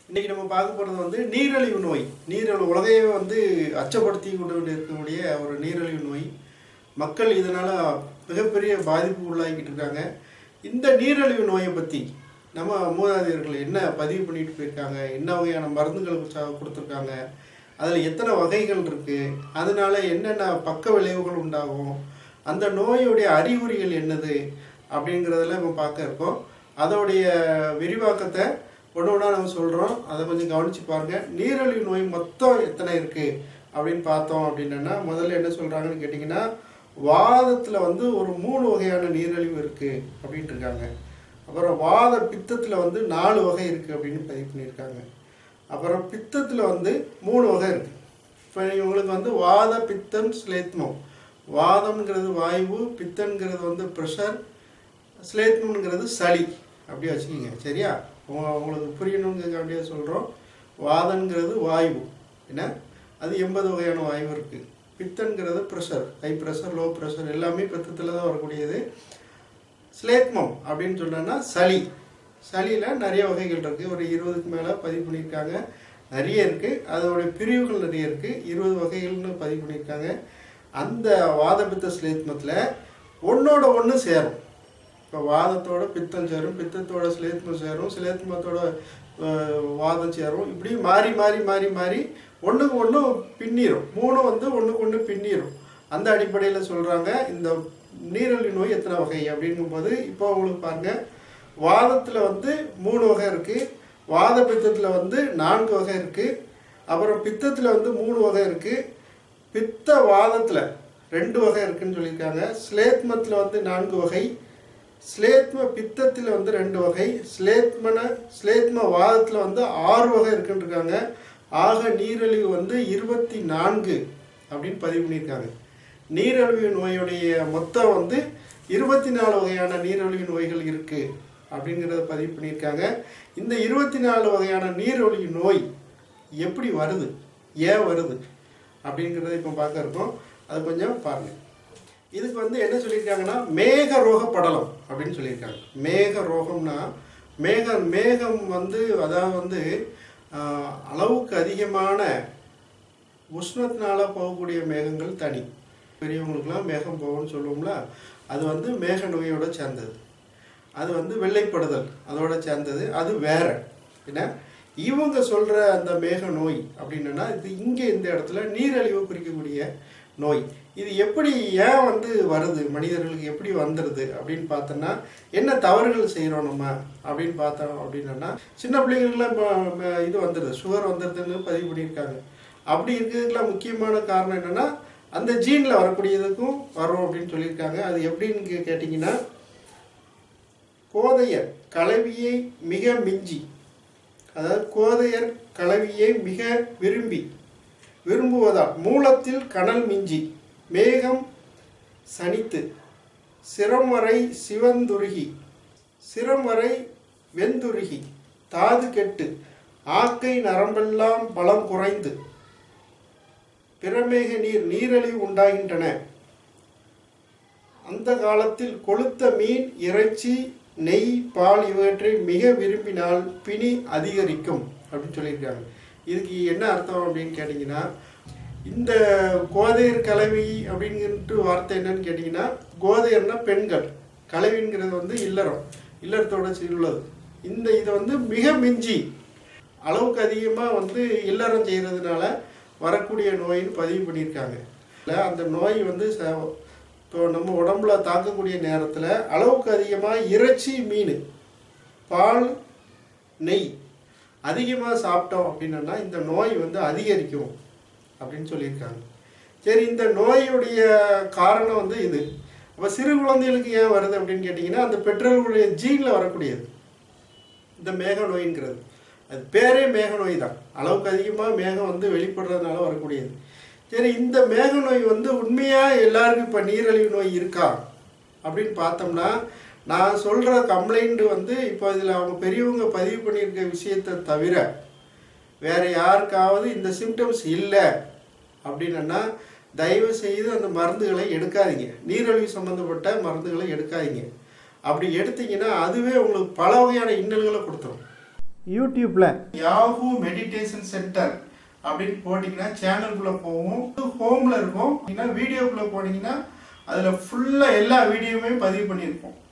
இன்னைக்கு நம்ம பார்க்க போகிறது வந்து நீரிழிவு நோய் நீரிழிவு உலகையே வந்து அச்சப்படுத்தி கொண்டு இருக்கக்கூடிய ஒரு நீரிழிவு நோய் மக்கள் இதனால் மிகப்பெரிய பாதிப்பு உள்ளாகிக்கிட்டு இருக்காங்க இந்த நீரிழிவு நோயை பற்றி நம்ம மூதாதையர்கள் என்ன பதிவு பண்ணிட்டு போயிருக்காங்க என்ன வகையான மருந்துகள் ச- கொடுத்துருக்காங்க அதில் எத்தனை வகைகள் இருக்குது அதனால என்னென்ன பக்க விளைவுகள் உண்டாகும் அந்த நோயுடைய அறிகுறிகள் என்னது அப்படிங்கிறதெல்லாம் நம்ம பார்க்க இருக்கோம் அதோடைய விரிவாக்கத்தை ஒன்று ஒன்றா நம்ம சொல்கிறோம் அதை கொஞ்சம் கவனித்து பாருங்கள் நீரிழிவு நோய் மொத்தம் எத்தனை இருக்குது அப்படின்னு பார்த்தோம் அப்படின்னா முதல்ல என்ன சொல்கிறாங்கன்னு கேட்டிங்கன்னா வாதத்தில் வந்து ஒரு மூணு வகையான நீரிழிவு இருக்குது அப்படின்ட்டு இருக்காங்க அப்புறம் வாத பித்தத்தில் வந்து நாலு வகை இருக்குது அப்படின்னு பதிவு பண்ணியிருக்காங்க அப்புறம் பித்தத்தில் வந்து மூணு வகை இருக்குது இப்போ இவங்களுக்கு வந்து வாத பித்தம் ஸ்லேத்மம் வாதம்ங்கிறது வாயு பித்தன்கிறது வந்து ப்ரெஷர் ஸ்லேத்மம்ங்கிறது சளி அப்படியே வச்சுக்கிங்க சரியா உங்க- உங்களுக்கு புரியணுங்கிறது அப்படியே சொல்கிறோம் வாதங்கிறது வாயு என்ன அது எண்பது வகையான வாயு இருக்குது பித்தன்கிறது pressure high pressure low pressure எல்லாமே பித்தத்தில் தான் வரக்கூடியது ஸ்லேத்மம் அப்படின்னு சொன்னோன்னா சளி சளியில் நிறைய வகைகள் இருக்குது ஒரு இருபதுக்கு மேலே பதிவு பண்ணியிருக்காங்க நிறைய இருக்குது அதோடைய பிரிவுகள் நிறைய இருக்குது இருபது வகைகள்னு பதிவு பண்ணியிருக்காங்க அந்த வாதபித்த ஸ்லேத்மத்தில் ஒன்றோட ஒன்று சேரும் இப்போ வாதத்தோட பித்தம் சேரும் பித்தத்தோட ஸ்லேத்மம் சேரும் ஸ்லேத்மத்தோட அஹ், வாதம் சேரும் இப்படி மாறி மாறி மாறி மாறி ஒன்றுக்கு ஒன்று பின்னிரும் மூணு வந்து ஒன்றுக்கு ஒன்று பின்னிரும் அந்த அடிப்படையில் சொல்கிறாங்க இந்த நீரிழிவு நோய் எத்தனை வகை அப்படிங்கும்போது இப்போ உங்களுக்கு பாருங்க வாதத்தில் வந்து மூணு வகை இருக்குது வாத பித்தத்தில் வந்து நான்கு வகை இருக்குது அப்புறம் பித்தத்தில் வந்து மூணு வகை இருக்குது பித்த வாதத்தில் ரெண்டு வகை இருக்குன்னு சொல்லியிருக்காங்க ஸ்லேத்மத்தில் வந்து நான்கு வகை ஸ்லேத்ம பித்தத்தில் வந்து ரெண்டு வகை ஸ்லேத்மன ஸ்லேத்ம வாதத்தில் வந்து ஆறு வகை இருக்குன்னு இருக்காங்க ஆக நீரிழிவு வந்து இருபத்தி நான்கு அப்படின்னு பதிவு பண்ணியிருக்காங்க நீரிழிவு நோயுடைய மொத்தம் வந்து இருபத்தி நாலு வகையான நீரிழிவு நோய்கள் இருக்குது அப்படிங்கிறத பதிவு பண்ணியிருக்காங்க இந்த இருபத்தி நாலு வகையான நீரிழிவு நோய் எப்படி வருது ஏன் வருது அப்படிங்கிறத இப்போ பார்க்க இருக்கோம் அது கொஞ்சம் பாருங்கள் இதுக்கு வந்து என்ன சொல்லியிருக்காங்கன்னா மேக ரோக படலம் அப்படின்னு சொல்லியிருக்காங்க மேக ரோகம்னா மேக மேகம் வந்து அதாவது வந்து ஆஹ், அளவுக்கு அதிகமான உஷ்ணத்தினால போகக்கூடிய மேகங்கள் தனி பெரியவங்களுக்குலாம் மேகம் போகும்னு சொல்லுவோம்ல அது வந்து மேக நோயோட சேர்ந்தது அது வந்து வெள்ளைப்படுதல் அதோட சேர்ந்தது அது வேற என்ன இவங்க சொல்கிற அந்த மேக நோய் அப்படின்னா இது இங்கே இந்த இடத்துல நீரழிவு குறிக்கக்கூடிய நோய் இது எப்படி ஏன் வந்து வருது மனிதர்களுக்கு எப்படி வந்துடுது அப்படின்னு பார்த்தோன்னா என்ன தவறுகள் செய்கிறோம் நம்ம அப்படின்னு பார்த்தோம் அப்படின்னா சின்ன பிள்ளைங்களுக்குலாம் இப்போ ம- இது வந்துடுது சுகர் வந்துடுதுன்னு பதிவு பண்ணியிருக்காங்க அப்படி இருக்கிறதுக்குலாம் முக்கியமான காரணம் என்னென்னா அந்த ஜீனில் வரக்கூடியதுக்கும் வரும் அப்படின்னு சொல்லியிருக்காங்க அது எப்படின்னு கே- கேட்டிங்கன்னா கோதையர் கலவியை மிக மிஞ்சி அதாவது கோதையர் கலவியை மிக விரும்பி விரும்புவதால் மூலத்தில் கனல் மிஞ்சி மேகம் சனித்து சிரம் வரை சிவந்துருகி சிரம் வரை வெந்துருகி தாது கெட்டு ஆக்கை நரம்பெல்லாம் பலம் குறைந்து பிரமேக நீர் நீரழிவு உண்டாகின்றன அந்த காலத்தில் கொளுத்த மீன் இறைச்சி நெய் பால் இவற்றை மிக விரும்பினால் பிணி அதிகரிக்கும் அப்படின்னு சொல்லியிருக்காங்க இதுக்கு என்ன அர்த்தம் அப்படின்னு கேட்டிங்கன்னா இந்த கோதையர் கலவி அப்படிங்கிற வார்த்தை என்னன்னு கேட்டிங்கன்னா கோதையர்னா பெண்கள் கலவிங்கிறது வந்து இல்லறம் இல்லறத்தோட உள்ளது இந்த இதை வந்து மிக மிஞ்சி அளவுக்கு அதிகமாக வந்து இல்லறம் செய்கிறதுனால வரக்கூடிய நோயின்னு பதிவு பண்ணியிருக்காங்க இல்லை அந்த நோய் வந்து ச இப்போ நம்ம உடம்புல தாக்கக்கூடிய நேரத்தில் அளவுக்கு அதிகமாக இறைச்சி மீன் பால் நெய் அதிகமாக சாப்பிட்டோம் அப்படின்னா இந்த நோய் வந்து அதிகரிக்கும் அப்படின்னு சொல்லியிருக்காங்க சரி இந்த நோயுடைய காரணம் வந்து இது அப்போ சிறு குழந்தைகளுக்கு ஏன் வருது அப்படின்னு கேட்டிங்கன்னா அந்த பெற்றோர்களுடைய ஜீனில் வரக்கூடியது இந்த மேக நோய்ங்கிறது அது பேரே மேக நோய் தான் அளவுக்கு அதிகமாக மேகம் வந்து வெளிப்படுறதுனால வரக்கூடியது சரி இந்த மேக நோய் வந்து உண்மையாக எல்லாருக்கும் இப்போ நீரிழிவு நோய் இருக்கா அப்படின்னு பார்த்தோம்னா நான் சொல்கிற கம்ப்ளைண்ட் வந்து இப்போ இதில் அவங்க பெரியவங்க பதிவு பண்ணியிருக்க விஷயத்தை தவிர வேறு யாருக்காவது இந்த சிம்டம்ஸ் இல்லை அப்படின்னா தயவு செய்து அந்த மருந்துகளை எடுக்காதீங்க நீரிழிவு சம்மந்தப்பட்ட மருந்துகளை எடுக்காதீங்க அப்படி எடுத்தீங்கன்னா அதுவே உங்களுக்கு பல வகையான இன்னல்களை கொடுத்துரும் யூடியூப்பில் யாஹூ மெடிடேஷன் சென்டர் அப்படின்னு போட்டிங்கன்னா சேனலுக்குள்ளே போகும் ஹோமில் இருக்கும் இல்லைன்னா வீடியோக்குள்ளே போனீங்கன்னா அதில் ஃபுல்லாக எல்லா வீடியோவுமே பதிவு பண்ணியிருப்போம்